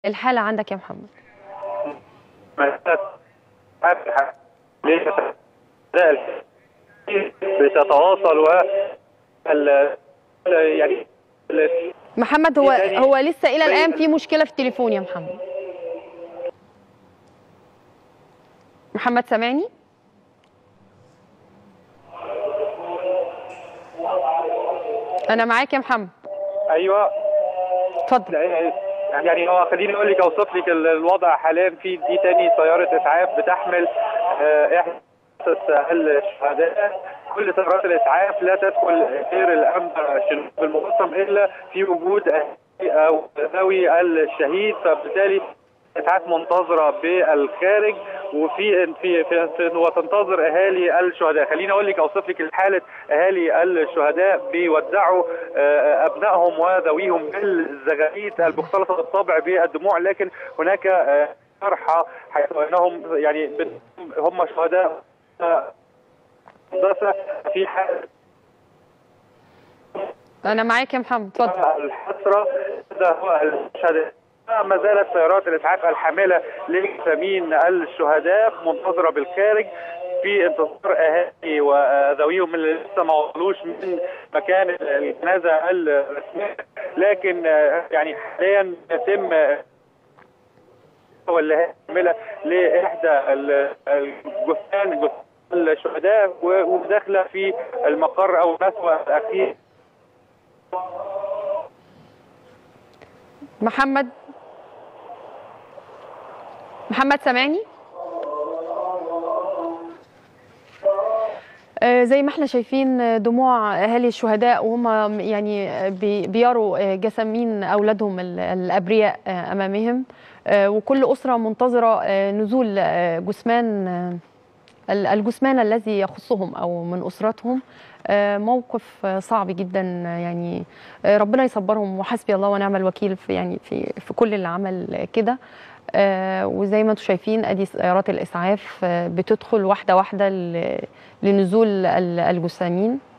الحاله عندك يا محمد بتتواصل و يعني محمد هو يعني- هو لسه الى الان في مشكله في التليفون يا محمد محمد سامعني انا معاك يا محمد ايوه اتفضل يعني هو خليني اقول لك اوصف لك ال- الوضع حاليا في دي تاني سياره اسعاف بتحمل آه، احدى الشهداء كل سيارات الاسعاف لا تدخل غير الانبا شنوب المقسم الا في وجود أهالي او ذوي الشهيد فبالتالي الاسعاف منتظره بالخارج وفي في, في, في وتنتظر اهالي الشهداء خليني اقول لك اوصف لك حاله اهالي الشهداء بيودعوا آه، ابنائهم وذويهم بالزغاريد المختلطه بالطبع بالدموع لكن هناك آه، فرحه حيث انهم يعني بن- هم شهداء آه، بس في حاله انا معاك يا محمد اتفضل الحسرة هذا هو المشهد ما زالت سيارات الإسعاف الحاملة لجثامين الشهداء منتظرة بالخارج في انتظار أهالي وذويهم اللي لسه ما وصلوش من مكان الجنازة الرسمية لكن آه، يعني حاليا يتم واللي هي حاملة لإحدى ال- الجثمان جثمان الشهداء و- وداخلة في المقر أو المسوى الأخير محمد محمد سامعني آه، زي ما احنا شايفين آه، دموع اهالي الشهداء وهم يعني آه، بي- بيروا آه، جسامين اولادهم ال- الابرياء آه، امامهم آه، وكل اسره منتظره آه، نزول آه، جثمان آه، ال- الجثمان الذي يخصهم او من اسرتهم آه، موقف آه، صعب جدا آه، يعني آه، ربنا يصبرهم وحسبي الله ونعم الوكيل في يعني في في كل اللي عمل كده آه، وزي ما انتم شايفين ادي سيارات الاسعاف آه، بتدخل واحده واحده ل- لنزول ال- الجثامين